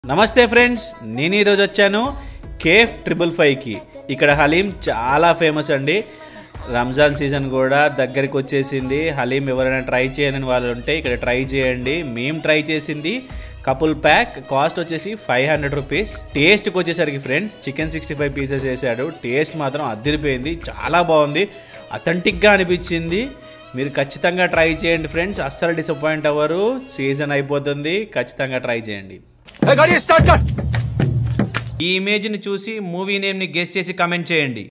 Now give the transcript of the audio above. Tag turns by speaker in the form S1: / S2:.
S1: నమస్తే ఫ్రెండ్స్ నేను ఈరోజు వచ్చాను కేఫ్ ట్రిపుల్ ఫైవ్కి ఇక్కడ హలీం చాలా ఫేమస్ అండి రంజాన్ సీజన్ కూడా దగ్గరికి వచ్చేసింది హలీం ఎవరైనా ట్రై చేయని వాళ్ళు ఉంటే ఇక్కడ ట్రై చేయండి మేము ట్రై చేసింది కపుల్ ప్యాక్ కాస్ట్ వచ్చేసి ఫైవ్ హండ్రెడ్ రూపీస్ టేస్ట్కి వచ్చేసరికి friends chicken sixty five pieces వేసాడు టేస్ట్ మాత్రం అదిరిపోయింది చాలా బాగుంది అథెంటిక్గా అనిపించింది మీరు ఖచ్చితంగా ట్రై చేయండి ఫ్రెండ్స్ అస్సలు డిసప్పాయింట్ అవ్వరు సీజన్ అయిపోతుంది ఖచ్చితంగా ట్రై చేయండి
S2: गाड़ी स्टार्ट कर
S1: ఈ ఇమేజ్ని చూసి మూవీ నేమ్ని గెస్ట్ చేసి కమెంట్ చేయండి